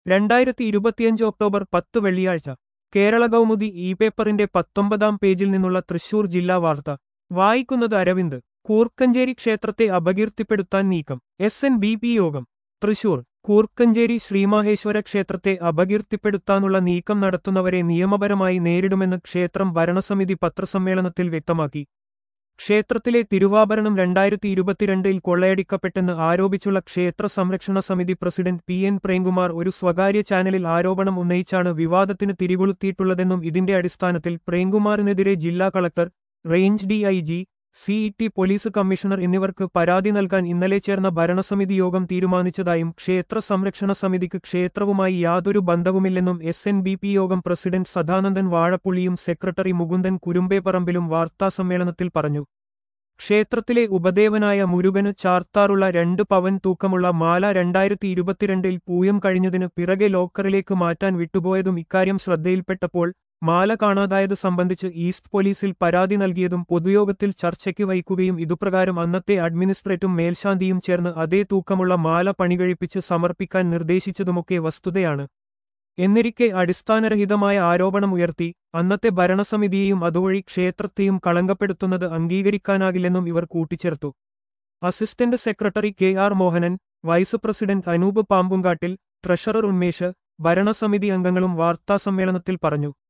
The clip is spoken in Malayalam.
രണ്ടായിരത്തി ഇരുപത്തിയഞ്ച് ഒക്ടോബർ പത്ത് വെള്ളിയാഴ്ച കേരള കൗമുദി ഇ പേപ്പറിന്റെ പത്തൊമ്പതാം പേജിൽ നിന്നുള്ള തൃശൂർ ജില്ലാ വാർത്ത വായിക്കുന്നത് അരവിന്ദ് കൂർക്കഞ്ചേരി ക്ഷേത്രത്തെ അപകീർത്തിപ്പെടുത്താൻ നീക്കം എസ് എൻ ബി പി യോഗം തൃശൂർ കൂർക്കഞ്ചേരി ശ്രീമഹേശ്വര ക്ഷേത്രത്തെ അപകീർത്തിപ്പെടുത്താനുള്ള നീക്കം നടത്തുന്നവരെ നിയമപരമായി നേരിടുമെന്ന് ക്ഷേത്രം ഭരണസമിതി പത്രസമ്മേളനത്തിൽ വ്യക്തമാക്കി ക്ഷേത്രത്തിലെ തിരുവാഭരണം രണ്ടായിരത്തി ഇരുപത്തിരണ്ടിൽ കൊള്ളയടിക്കപ്പെട്ടെന്ന് ആരോപിച്ചുള്ള ക്ഷേത്ര സംരക്ഷണ സമിതി പ്രസിഡന്റ് പി എൻ പ്രേംകുമാർ ഒരു സ്വകാര്യ ചാനലിൽ ആരോപണം ഉന്നയിച്ചാണ് വിവാദത്തിന് തിരികൊളുത്തിയിട്ടുള്ളതെന്നും ഇതിന്റെ അടിസ്ഥാനത്തിൽ പ്രേംകുമാറിനെതിരെ ജില്ലാ collector range D I G C E T police commissioner എന്നിവർക്ക് പരാതി നൽകാൻ ഇന്നലെ ചേർന്ന ഭരണസമിതി യോഗം തീരുമാനിച്ചതായും ക്ഷേത്ര സംരക്ഷണ സമിതിക്ക് ക്ഷേത്രവുമായി യാതൊരു ബന്ധവുമില്ലെന്നും എസ് എൻ ബി പി യോഗം പ്രസിഡന്റ് സദാനന്ദൻ വാഴപ്പുള്ളിയും സെക്രട്ടറി മുകുന്ദൻ കുരുമ്പേപ്പറമ്പിലും വാർത്താസമ്മേളനത്തിൽ പറഞ്ഞു ക്ഷേത്രത്തിലെ ഉപദേവനായ മുരുകന് ചാർത്താറുള്ള രണ്ട് പവൻ തൂക്കമുള്ള മാല രണ്ടായിരത്തി ഇരുപത്തിരണ്ടിൽ പൂയം കഴിഞ്ഞതിന് പിറകെ ലോക്കറിലേക്ക് മാറ്റാൻ വിട്ടുപോയതും ഇക്കാര്യം ശ്രദ്ധയിൽപ്പെട്ടപ്പോൾ മാല കാണാതായത് സംബന്ധിച്ച് ഈസ്റ്റ് പോലീസിൽ പരാതി നൽകിയതും പൊതുയോഗത്തിൽ ചർച്ചയ്ക്ക് വയ്ക്കുകയും ഇതുപ്രകാരം അന്നത്തെ അഡ്മിനിസ്ട്രേറ്റും മേൽശാന്തിയും ചേർന്ന് അതേ തൂക്കമുള്ള മാല പണികഴിപ്പിച്ച് സമർപ്പിക്കാൻ നിർദ്ദേശിച്ചതുമൊക്കെ വസ്തുതയാണ് എന്നിരിക്കെ അടിസ്ഥാനരഹിതമായ ആരോപണം ഉയർത്തി അന്നത്തെ ഭരണസമിതിയെയും അതുവഴി ക്ഷേത്രത്തെയും കളങ്കപ്പെടുത്തുന്നത് അംഗീകരിക്കാനാകില്ലെന്നും ഇവർ കൂട്ടിച്ചേർത്തു assistant secretary K R Mohanan vice president Anoop Pampunkattil treasurer Unmesh ഭരണസമിതി അംഗങ്ങളും വാർത്താസമ്മേളനത്തിൽ പറഞ്ഞു